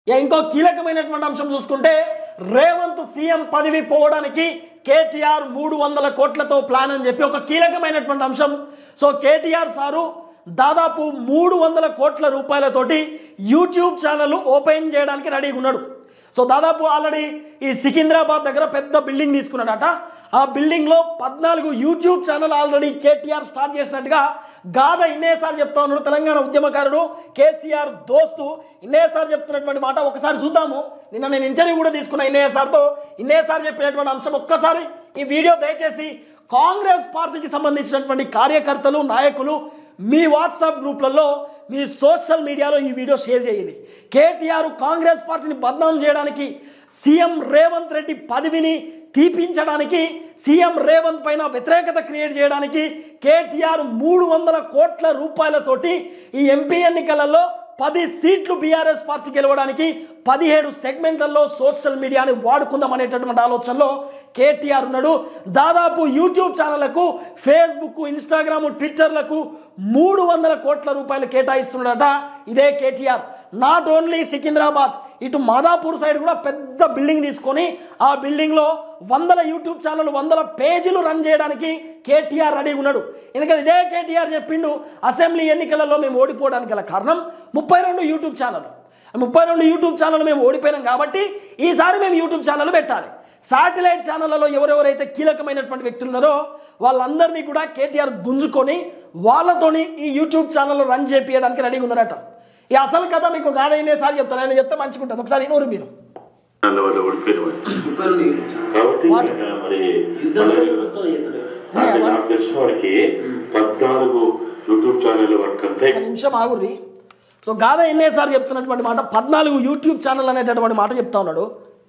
ఇక ఇంకో కీలకమైనటువంటి అంశం చూసుకుంటే రేవంత్ సీఎం పదవి పోవడానికి కేటీఆర్ మూడు వందల కోట్లతో ప్లాన్ అని చెప్పి ఒక కీలకమైనటువంటి అంశం సో కేటీఆర్ సారు దాదాపు మూడు వందల కోట్ల రూపాయలతోటి యూట్యూబ్ ఛానల్ ఓపెన్ చేయడానికి రెడీగా ఉన్నాడు సో దాదాపు ఆల్రెడీ ఈ సికింద్రాబాద్ దగ్గర పెద్ద బిల్డింగ్ తీసుకున్నాడట ఆ బిల్డింగ్లో పద్నాలుగు YouTube channel already KTR start చేసినట్టుగా గాథ ఇన్నేసార్లు చెప్తా ఉన్నాడు తెలంగాణ ఉద్యమకారుడు కేసీఆర్ దోస్తు ఇన్నేసార్లు చెప్తున్నటువంటి మాట ఒకసారి చూద్దాము నిన్న నేను ఇంటర్వ్యూ కూడా తీసుకున్నా ఇన్నయ్య సార్తో ఇన్నయ్య సార్ చెప్పినటువంటి అంశం ఒక్కసారి ఈ వీడియో దయచేసి కాంగ్రెస్ పార్టీకి సంబంధించినటువంటి కార్యకర్తలు నాయకులు మీ వాట్సాప్ గ్రూప్లలో మీ సోషల్ మీడియాలో ఈ వీడియో షేర్ చేయండి కేటీఆర్ కాంగ్రెస్ పార్టీని బదనాం చేయడానికి సీఎం రేవంత్ రెడ్డి పదవిని తీపించడానికి సీఎం రేవంత్ పైన వ్యతిరేకత క్రియేట్ చేయడానికి కేటీఆర్ మూడు వందల కోట్ల రూపాయలతోటి ఈ ఎంపీ ఎన్నికలలో పది సీట్లు బీఆర్ఎస్ పార్టీ గెలవడానికి పదిహేడు సెగ్మెంట్లలో సోషల్ మీడియాని వాడుకుందాం అనేటటువంటి ఆలోచనలో కేటీఆర్ ఉన్నాడు దాదాపు యూట్యూబ్ ఛానళ్లకు ఫేస్బుక్ ఇన్స్టాగ్రామ్ ట్విట్టర్లకు మూడు వందల కోట్ల రూపాయలు కేటాయిస్తున్నాడట ఇదే కేటీఆర్ నాట్ ఓన్లీ సికింద్రాబాద్ ఇటు మాదాపూర్ సైడ్ కూడా పెద్ద బిల్డింగ్ తీసుకొని ఆ బిల్డింగ్లో వందల యూట్యూబ్ ఛానల్ వందల పేజీలు రన్ చేయడానికి కేటీఆర్ రెడీగా ఉన్నాడు ఎందుకంటే ఇదే కేటీఆర్ చెప్పిండు అసెంబ్లీ ఎన్నికలలో మేము ఓడిపోవడానికి గల కారణం ముప్పై రెండు యూట్యూబ్ ఛానల్ ముప్పై రెండు యూట్యూబ్ ఛానల్ మేము ఓడిపోయినాం కాబట్టి ఈసారి మేము యూట్యూబ్ ఛానల్ పెట్టాలి శాటిలైట్ ఛానళ్లలో ఎవరెవరైతే కీలకమైనటువంటి వ్యక్తులు ఉన్నారో వాళ్ళందరినీ కూడా కేటీఆర్ గుంజుకొని వాళ్ళతోని ఈ యూట్యూబ్ ఛానల్ రన్ చేపించడానికి రెడీగా ఉన్నారట ఈ అసలు కథ మీకు కాదైనా సార్ చెప్తాను ఆయన చెప్తే మంచిగుంటుంది ఒకసారి నూరు మీరు వాళ్ళ వల్ల ఓడిపోయిన వాడు. ముప్పై రెండు కాబట్టి వాడు- ఆయన మరి యుద్ధంలో మన- మొత్తం చేస్తాడు అంటే నాకు తెలిసిన వాడికి పద్నాలుగు యూట్యూబ్ ఛానల్ వర్క్ అంతా ఒక నిమిషం ఆగుర్రి సో గాదా ఎన్నేసారి చెప్తున్నటువంటి మాట పద్నాలుగు యూట్యూబ్ ఛానల్ అనేటటువంటి మాట చెప్తా ఉన్నాడు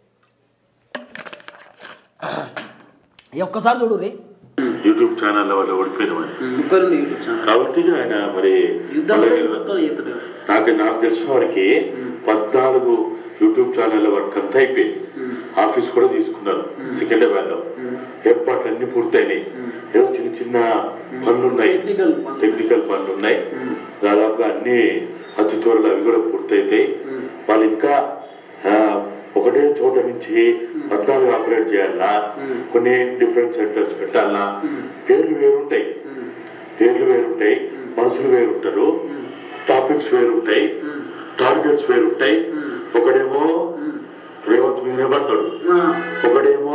ఈ ఒక్కసారి చూడుర్రి యూట్యూబ్ ఛానల్ వల్ల ఓడిపోయిన వాడు. ముప్పై రెండు యూట్యూబ్ ఛానల్ కాబట్టి ఆయన మరి యుద్ధంలో మన- మొత్తం చేస్తాడు నాకు నాకు తెలిసిన వాడికి పద్నాలుగు యూట్యూబ్ ఛానల్ వర్క్ అంతా అయిపోయింది ఆఫీస్ కూడా తీసుకున్నారు సికింద్రాబాద్ లో ఏర్పాట్లు అన్ని పూర్తయినాయి ఏదో చిన్న చిన్న పనులు ఉన్నాయి టెక్నికల్ పనులు. టెక్నికల్ పనులు ఉన్నాయి దాదాపుగా అన్ని అతి త్వరలో అవి కూడా పూర్తయితాయి వాళ్ళు ఇంకా ఆ, ఒకటే చోట నుంచి పద్నాలుగు ఆపరేట్ చేయాలన్నా కొన్ని డిఫరెంట్ సెంటర్స్ పెట్టాలన్నా పేర్లు వేరుంటాయి పేర్లు వేరుంటాయి మనుషులు వేరుంటారు టాపిక్స్ వేరుంటాయి టార్గెట్స్ వేరుంటాయి ఒకడేమో రేవంత్ మీద పడతాడు ఒకడేమో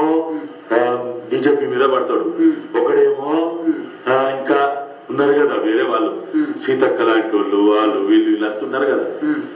బీజేపీ మీద పడతాడు ఒకడేమో ఆ, ఇంకా ఉన్నారు కదా వేరే వాళ్ళు సీతక్క లాంటి వాళ్ళు వాళ్ళు వీళ్ళు వీళ్ళంతా ఉన్నారు కదా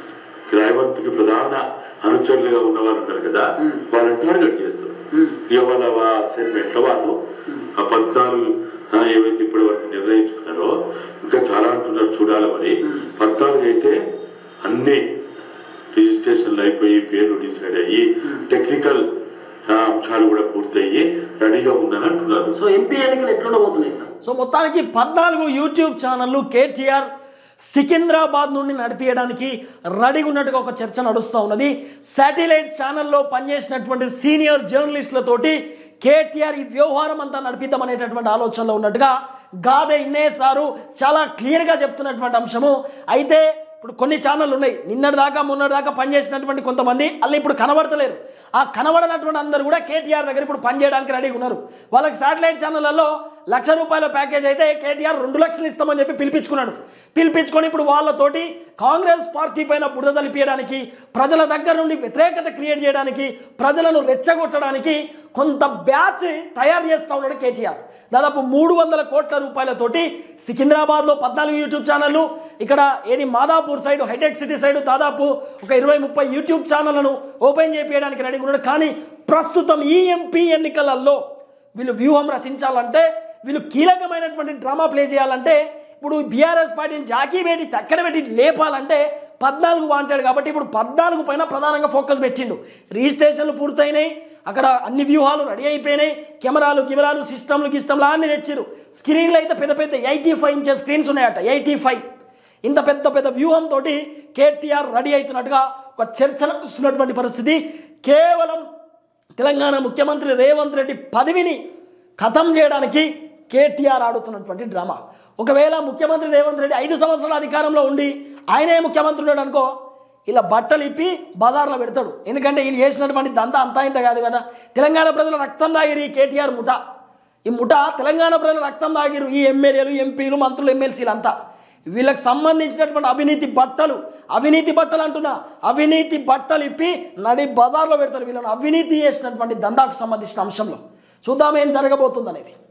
రేవంత్కి ప్రధాన అనుచరులుగా ఉన్న వాళ్ళు ఉన్నారు కదా వాళ్ళని టార్గెట్ చేస్తారు ఇక వాళ్ళ అసైన్మెంట్ లో వాళ్ళు ఆ పద్నాలుగు ఆ, ఏవైతే ఇప్పటి వరకు నిర్ణయించుకున్నారో ఇంకా చాలా అంటున్నారు చూడాలి మరి పద్నాలుగు అయితే అన్ని రిజిస్ట్రేషన్లు అయిపోయి పేర్లు డిసైడ్ అయ్యి టెక్నికల్ ఆ, అంశాలు కూడా పూర్తయ్యి రెడీగా ఉందని అంటున్నారు సో ఎంపీ ఎన్నికలు ఎట్లా ఉండబోతున్నాయి సార్ సో మొత్తానికి పద్నాలుగు యూట్యూబ్ ఛానళ్ళు కేటీఆర్ సికింద్రాబాద్ నుండి నడిపించడానికి రెడీగా ఉన్నట్టుగా ఒక చర్చ నడుస్తూ ఉన్నది శాటిలైట్ ఛానల్లో పనిచేసినటువంటి సీనియర్ జర్నలిస్టులతోటి కేటీఆర్ ఈ వ్యవహారం అంతా నడిపిద్దాం అనేటటువంటి ఆలోచనలో ఉన్నట్టుగా గాదే ఇన్నే సారు చాలా క్లియర్గా చెప్తున్నటువంటి అంశము అయితే ఇప్పుడు కొన్ని ఛానళ్ళు ఉన్నాయి నిన్నటి దాకా మొన్నటి దాకా పనిచేసినటువంటి కొంతమంది అలా ఇప్పుడు కనబడతలేరు ఆ కనబడనటువంటి అందరూ కూడా కేటీఆర్ దగ్గర ఇప్పుడు పనిచేయడానికి రెడీగా ఉన్నారు వాళ్ళకి శాటిలైట్ ఛానళ్లలో లక్ష రూపాయల ప్యాకేజ్ అయితే కేటీఆర్ రెండు లక్షలు ఇస్తామని చెప్పి పిలిపించుకున్నాడు పిలిపించుకొని ఇప్పుడు వాళ్ళతోటి కాంగ్రెస్ పార్టీ పైన బురద తలిపియడానికి ప్రజల దగ్గర నుండి వ్యతిరేకత క్రియేట్ చేయడానికి ప్రజలను రెచ్చగొట్టడానికి కొంత బ్యాచ్ తయారు చేస్తూ ఉన్నాడు కేటీఆర్ దాదాపు మూడు వందల కోట్ల రూపాయలతోటి సికింద్రాబాద్లో పద్నాలుగు యూట్యూబ్ ఛానళ్ళు ఇక్కడ ఏది మాదాపూర్ సైడ్ హైటెక్ సిటీ సైడ్ దాదాపు ఒక ఇరవై ముప్పై యూట్యూబ్ ఛానళ్లను ఓపెన్ చేయడానికి రెడీగా ఉన్నాడు కానీ ప్రస్తుతం ఈ ఎంపీ ఎన్నికలలో వీళ్ళు వ్యూహం రచించాలంటే వీళ్ళు కీలకమైనటువంటి డ్రామా ప్లే చేయాలంటే ఇప్పుడు బీఆర్ఎస్ పార్టీని జాకీ పెట్టి తక్కడ పెట్టి లేపాలంటే పద్నాలుగు వాంటాడు కాబట్టి ఇప్పుడు పద్నాలుగు పైన ప్రధానంగా ఫోకస్ పెట్టిండు రిజిస్ట్రేషన్లు పూర్తయినాయి అక్కడ అన్ని వ్యూహాలు రెడీ అయిపోయినాయి కెమెరాలు కెమెరాలు సిస్టమ్లు గిస్టమ్లు అన్ని తెచ్చిరు స్క్రీన్లు అయితే పెద్ద పెద్ద ఎయిటీ ఫైవ్ ఇంచెస్ స్క్రీన్స్ ఉన్నాయట ఎయిటీ ఫైవ్ ఇంత పెద్ద పెద్ద వ్యూహంతో కేటీఆర్ రెడీ అవుతున్నట్టుగా ఒక చర్చ నడుస్తున్నటువంటి పరిస్థితి కేవలం తెలంగాణ ముఖ్యమంత్రి రేవంత్ రెడ్డి పదవిని ఖతం చేయడానికి కేటీఆర్ ఆడుతున్నటువంటి డ్రామా ఒకవేళ ముఖ్యమంత్రి రేవంత్ రెడ్డి ఐదు సంవత్సరాల అధికారంలో ఉండి ఆయనే ముఖ్యమంత్రి ఉన్నాడు అనుకో ఇలా బట్టలు ఇప్పి బజార్లో పెడతాడు ఎందుకంటే వీళ్ళు చేసినటువంటి దందా అంతా ఇంత కాదు కదా తెలంగాణ ప్రజల రక్తం దాగిరు ఈ కేటీఆర్ ముఠా ఈ ముఠా తెలంగాణ ప్రజల రక్తం దాగిరు ఈ ఎమ్మెల్యేలు ఎంపీలు మంత్రులు ఎమ్మెల్సీలు అంతా వీళ్ళకి సంబంధించినటువంటి అవినీతి బట్టలు అవినీతి బట్టలు అంటున్నా అవినీతి బట్టలు ఇప్పి నడి బజార్లో పెడతారు వీళ్ళని అవినీతి చేసినటువంటి దందాకు సంబంధించిన అంశంలో చూద్దాం ఏం జరగబోతుంది అనేది